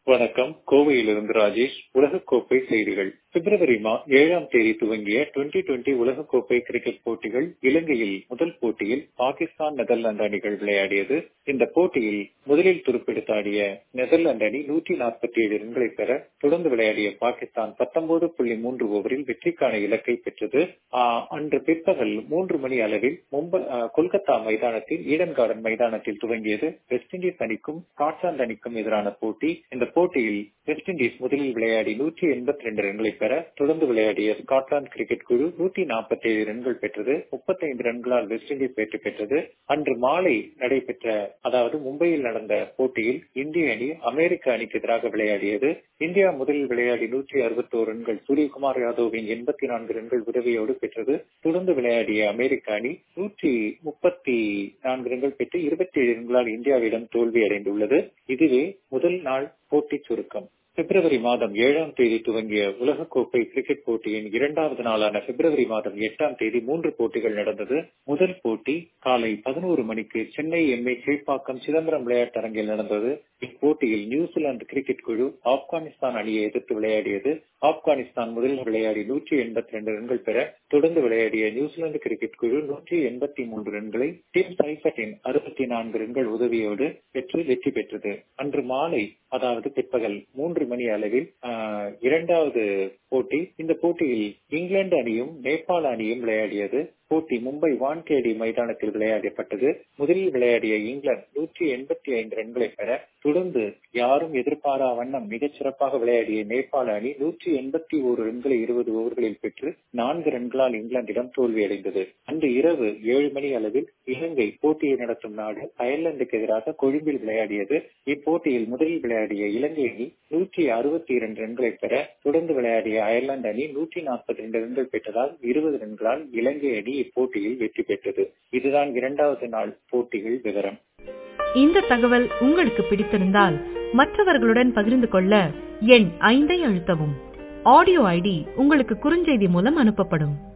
வணக்கம் கோவையிலிருந்து ராஜேஷ் உலகக்கோப்பை செய்திகள் பிப்ரவரி மா ஏழாம் தேதி துவங்கிய டுவெண்டி டுவெண்டி உலகக்கோப்பை கிரிக்கெட் போட்டிகள் இலங்கையில் முதல் போட்டியில் பாகிஸ்தான் நெதர்லாந்து அணிகள் விளையாடியது இந்த போட்டியில் முதலில் துருப்பெடுத்து ஆடிய நெதர்லாந்து அணி நூற்றி நாற்பத்தி ஏழு ரன்களை பெற தொடர்ந்து விளையாடிய பாகிஸ்தான் பத்தொன்பது புள்ளி மூன்று ஓவரில் வெற்றிக்கான இலக்கை பெற்றது அன்று பிற்பகல் மூன்று மணி அளவில் மும்பை கொல்கத்தா மைதானத்தில் ஈடன் கார்டன் மைதானத்தில் துவங்கியது வெஸ்ட் இண்டீஸ் அணிக்கும் ஸ்காட்லாந்து அணிக்கும் எதிரான போட்டி இந்த போட்டியில் வெஸ்ட் இண்டீஸ் முதலில் விளையாடி நூற்றி எண்பத்தி ரெண்டு ரன்களை பெற தொடர்ந்து விளையாடிய ஸ்காட்லாந்து கிரிக்கெட் குழு நூற்றி நாற்பத்தி ஏழு ரன்கள் பெற்றது முப்பத்தைந்து ரன்களால் வெஸ்ட் இண்டீஸ் வெற்றி பெற்றது அன்று மாலை நடைபெற்ற அதாவது மும்பையில் நடந்த போட்டியில் இந்திய அணி அமெரிக்க அணிக்கு எதிராக விளையாடியது இந்தியா முதலில் விளையாடி நூற்றி அறுபத்தோரு ரன்கள் சூரியகுமார் யாதவின் எண்பத்தி நான்கு ரன்கள் உதவியோடு பெற்றது தொடர்ந்து விளையாடிய அமெரிக்க அணி நூற்றி முப்பத்தி நான்கு ரன்கள் பெற்று இருபத்தி ஏழு ரன்களால் இந்தியாவிடம் தோல்வி அடைந்துள்ளது இதுவே முதல் நாள் போட்டி சுருக்கம் பிப்ரவரி மாதம் ஏழாம் தேதி துவங்கிய உலகக்கோப்பை கிரிக்கெட் போட்டியின் இரண்டாவது நாளான பிப்ரவரி மாதம் எட்டாம் தேதி மூன்று போட்டிகள் நடந்தது முதல் போட்டி காலை பதினோரு மணிக்கு சென்னை எம்ஏ கீழ்ப்பாக்கம் சிதம்பரம் விளையாட்டரங்கில் நடந்தது இப்போட்டியில் நியூசிலாந்து கிரிக்கெட் குழு ஆப்கானிஸ்தான் அணியை எதிர்த்து விளையாடியது ஆப்கானிஸ்தான் முதலில் விளையாடி நூற்றி எண்பத்தி ரெண்டு ரன்கள் பெற தொடர்ந்து விளையாடிய நியூசிலாந்து கிரிக்கெட் குழு நூற்றி எண்பத்தி மூன்று ரன்களை டிம் சைஃபட்டின் அறுபத்தி நான்கு ரன்கள் உதவியோடு பெற்று வெற்றி பெற்றது அன்று மாலை அதாவது பிற்பகல் மூன்று மணி அளவில் இரண்டாவது போட்டி இந்த போட்டியில் இங்கிலாந்து அணியும் நேபாள அணியும் விளையாடியது போட்டி மும்பை வான்கேடி மைதானத்தில் விளையாடப்பட்டது முதலில் விளையாடிய இங்கிலாந்து நூற்றி எண்பத்தி ஐந்து ரன்களை பெற தொடர்ந்து யாரும் எதிர்பாரா வண்ணம் மிகச் சிறப்பாக விளையாடிய நேபாள அணி நூற்றி எண்பத்தி ஓரு ரன்களை இருபது ஓவர்களில் பெற்று நான்கு ரன்களால் இங்கிலாந்திடம் தோல்வியடைந்தது அன்று இரவு ஏழு மணி அளவில் இலங்கை போட்டியை நடத்தும் நாடு அயர்லாந்துக்கு எதிராக கொழும்பில் விளையாடியது இப்போட்டியில் முதலில் விளையாடிய இலங்கை அணி நூற்றி அறுபத்தி இரண்டு ரன்களை பெற தொடர்ந்து விளையாடிய அயர்லாந்து அணி நூற்றி நாற்பத்தி இரண்டு ரன்கள் பெற்றதால் இருபது ரன்களால் இலங்கை அணி இப்போட்டியில் வெற்றி பெற்றது இதுதான் இரண்டாவது நாள் போட்டிகள் விவரம் இந்த தகவல் உங்களுக்கு பிடித்திருந்தால் மற்றவர்களுடன் பகிர்ந்து கொள்ள எண் ஐந்தை அழுத்தவும் ஆடியோ ஐடி உங்களுக்கு குறுஞ்செய்தி மூலம் அனுப்பப்படும்